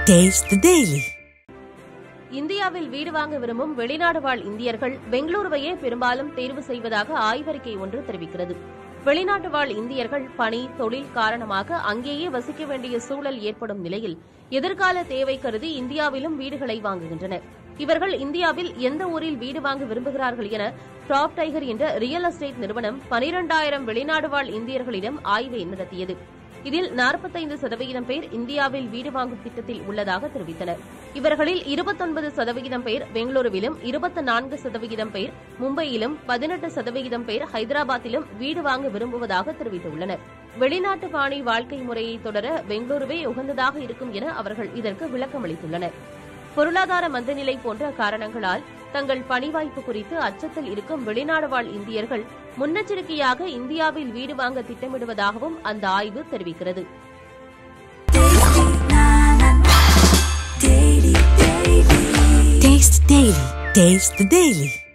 Taste the Daily. இந்தியாவில் வீடு வாங்க விரும்பும் வெளிநாடு வாழ் இந்தியர்கள் பெங்களூருவையே பெரும்பாலும் தேர்வு செய்வதாக ஆய்வறிக்கை ஒன்று தெரிவிக்கிறது வெளிநாட்டு வாழ் இந்தியர்கள் பணி தொழில் காரணமாக அங்கேயே வசிக்க வேண்டிய சூழல் ஏற்படும் நிலையில் எதிர்கால தேவை கருதி இந்தியாவிலும் வீடுகளை வாங்குகின்றனர் இவர்கள் இந்தியாவில் எந்த ஊரில் வீடு வாங்க விரும்புகிறார்கள் என டாப் டைகர் என்ற ரியல் எஸ்டேட் நிறுவனம் பனிரெண்டாயிரம் வெளிநாடு வாழ் இந்தியர்களிடம் ஆய்வை நடத்தியது இதில் 45% சதவிகிதம் பேர் இந்தியாவில் வீடு வாங்கும் திட்டத்தில் உள்ளதாக தெரிவித்தனர் இவர்களில் 29% சதவிகிதம் பேர் பெங்களூருவிலும் 24% நான்கு சதவிகிதம் பேர் மும்பையிலும் பதினெட்டு சதவிகிதம் பேர் ஹைதராபாத்திலும் வீடு வாங்க விரும்புவதாக தெரிவித்துள்ளனர் வெளிநாட்டு பாணி வாழ்க்கை முறையை தொடர பெங்களூருவே உகந்ததாக இருக்கும் என அவர்கள் இதற்கு விளக்கமளித்துள்ளனர் பொருளாதார மந்தநிலை போன்ற காரணங்களால் தங்கள் பணி வாய்ப்பு குறித்து அச்சத்தில் இருக்கும் வெளிநாடு வாழ் இந்தியர்கள் முன்னெச்சரிக்கையாக இந்தியாவில் வீடு வாங்க திட்டமிடுவதாகவும் அந்த ஆய்வு தெரிவிக்கிறது Taste Daily. Taste the Daily.